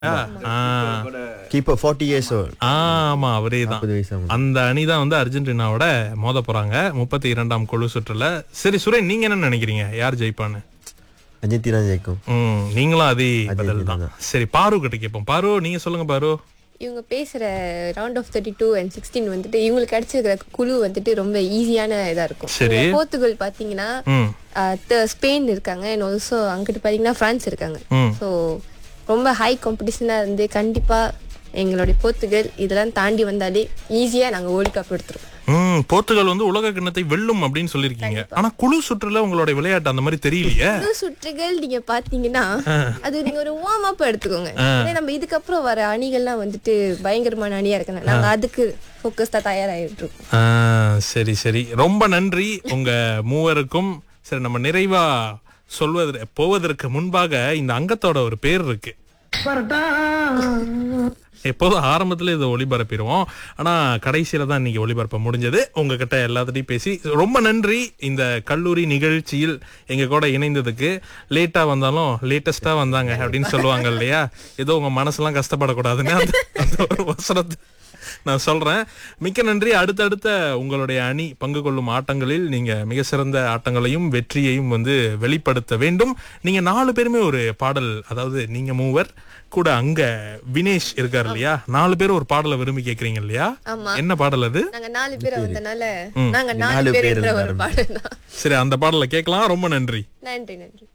ஆ. Keeper forty years ஆமா அவரே தான் நாற்பது வயசு ஆகும் அந்த அணி தான் வந்து அர்ஜென்டினாவோட மோத போறாங்க முப்பத்தி இரண்டாம் குழு சுற்றுல சரி சுரேன் நீங்க என்ன நினைக்கிறீங்க யார் ஜெயிப்பான்னு அர்ஜென்டினா ஜெயிக்கும் ம் நீங்களும் அதே பதில் தான் தான். சரி பாரு கிட்ட கேட்போம் பாரு நீங்க சொல்லுங்க பாரு இவங்க பேசுற round of thirty two and sixteen வந்துட்டு இவங்களுக்கு கிடைச்சிருக்கிற குழு வந்துட்டு ரொம்ப ஈஸியான இதா இருக்கும் சரி. இவங்க போர்த்துகல் பாத்தீங்கன்னா ம் ஆஹ் த- ஸ்பெயின் இருக்காங்க அண்ட் ஆல்சோ அங்கிட்டு பாத்தீங்கன்னா பிரான்ஸ் இருக்காங்க ம். ஸோ ரொம்ப ஹை காம்படிஷனா இருந்து கண்டிப்பா எங்களுடைய போர்த்துகல் இதெல்லாம் தாண்டி வந்தாலே ஈஸியா நாங்க வேர்ல்ட் கப் எடுத்துருவோம் ம் போர்த்துகல் வந்து உலக கிண்ணத்தை வெல்லும் அப்படின்னு சொல்லிருக்கீங்க ஆனா குழு சுற்றுல உங்களுடைய விளையாட்டு அந்த மாதிரி தெரியலையே புது சுற்றுகள் நீங்க பாத்தீங்கன்னா அது நீங்க ஒரு வார்ம் அப் எடுத்துக்கோங்க ஏன்னா நம்ம இதுக்கப்புறம் வர அணிகள்லாம் வந்துட்டு பயங்கரமான அணியா இருக்காங்க நாங்க அதுக்கு ஃபோக்கஸ் தான் தயாராகிட்டு இருக்கோம் ஆ, சரி சரி ரொம்ப நன்றி உங்க மூவருக்கும் சரி நம்ம நிறைவா சொல்வது போவதற்கு முன்பாக இந்த அங்கத்தோட ஒரு பேர் இருக்கு எப்போதும் ஆரம்பத்துல இதை ஒளிபரப்பிடுவோம் ஆனா கடைசியில தான் இன்னைக்கு ஒளிபரப்ப முடிஞ்சது உங்ககிட்ட எல்லாத்துட்டையும் பேசி ரொம்ப நன்றி இந்த கல்லூரி நிகழ்ச்சியில் எங்க கூட இணைந்ததுக்கு லேட்டா வந்தாலும் லேட்டஸ்டா வந்தாங்க அப்படின்னு சொல்லுவாங்க இல்லையா ஏதோ உங்க மனசெல்லாம் கஷ்டப்படக்கூடாதுன்னு அந்த அந்த ஒரு வசனத்தை நான் சொல்றேன் மிக்க நன்றி அடுத்தடுத்த உங்களுடைய அணி பங்கு கொள்ளும் ஆட்டங்களில் நீங்க மிக சிறந்த ஆட்டங்களையும் வெற்றியையும் வந்து வெளிப்படுத்த வேண்டும் நீங்க நாலு பேருமே ஒரு பாடல் அதாவது நீங்க மூவர் கூட அங்க வினேஷ் இருக்காரு இல்லையா நாலு பேரும் ஒரு பாடலை விரும்பி கேக்குறீங்க இல்லையா ஆமா. என்ன பாடல் அது நாங்க நாலு பேர் வந்தனால நாங்க நாலு நாலு பேர் பேர் ஒரு இருந்தாரு. பாடம் தான் சரி அந்த பாடலை கேட்கலாம் ரொம்ப நன்றி நன்றி நன்றி